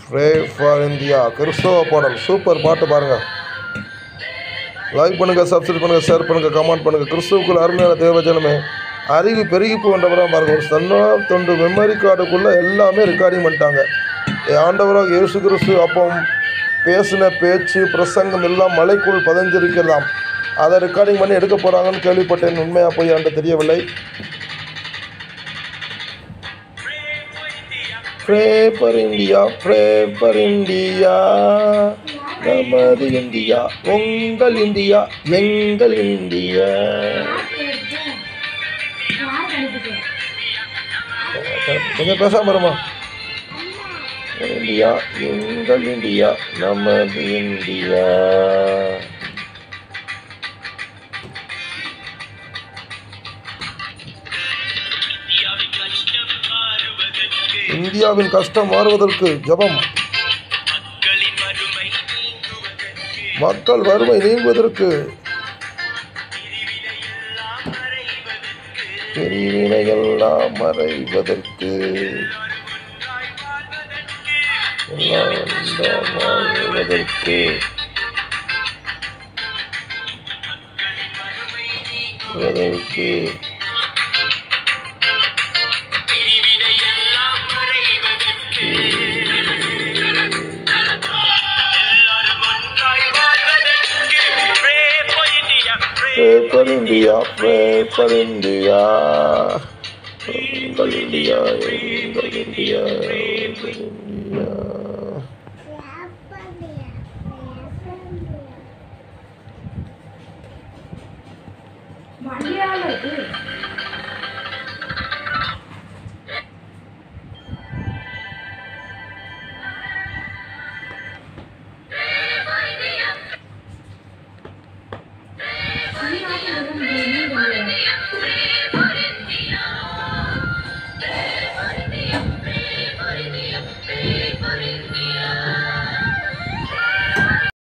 Pray for India கிறிஸ்தவ பாடல் super பாட்டு பாருங்கள் லைக் பண்ணுங்கள் சப்ஸ்கிரைப் பண்ணுங்கள் ஷேர் பண்ணுங்கள் கமெண்ட் பண்ணுங்கள் கிறிஸ்துவுக்குள் அருமையான தேவஜனமே அறிவு பெருகி போன்றவராக பாருங்கள் ஒரு சன்னா தொண்டு மெமரி கார்டுக்குள்ளே எல்லாமே ரெக்கார்டிங் பண்ணிட்டாங்க என் ஆண்டவராக இயேசு கிறிஸ்து அப்போ பேசின பேச்சு பிரசங்கம் எல்லாம் மலைக்குள் பதிஞ்சிருக்கிறதாம் அதை ரெக்கார்டிங் பண்ணி எடுக்க போகிறாங்கன்னு கேள்விப்பட்டேன் உண்மையாக போய் ஆண்டு தெரியவில்லை pray for India pray for India நமது இந்தியா உங்கள் இந்தியா எங்கள் இந்தியா கொஞ்சம் பேசாம இருமா இந்தியா எங்கள் இந்தியா நமது இந்தியா இந்தியாவின் கஷ்டம் மாறுவதற்கு ஜெபம் மக்களின் வறுமை நீங்குவதற்கு மக்கள் வறுமை நீங்குவதற்கு எல்லாம் மறைவதற்கு பிரிவினையெல்லாம் மறைவதற்கு ஒன்றாய் வாழ்வதற்கு எல்லாம் வாழ்வதற்கு வாழ்வதற்கு பிரிவினை எல்லாம் மறைவதற்கு எல்லாரும் ஒன்றாய் வாழ்வதற்கு Pray for India, pray Pray for India, pray for India. எங்கள் இந்தியா எங்கள் இந்தியா எங்கள் இந்தியா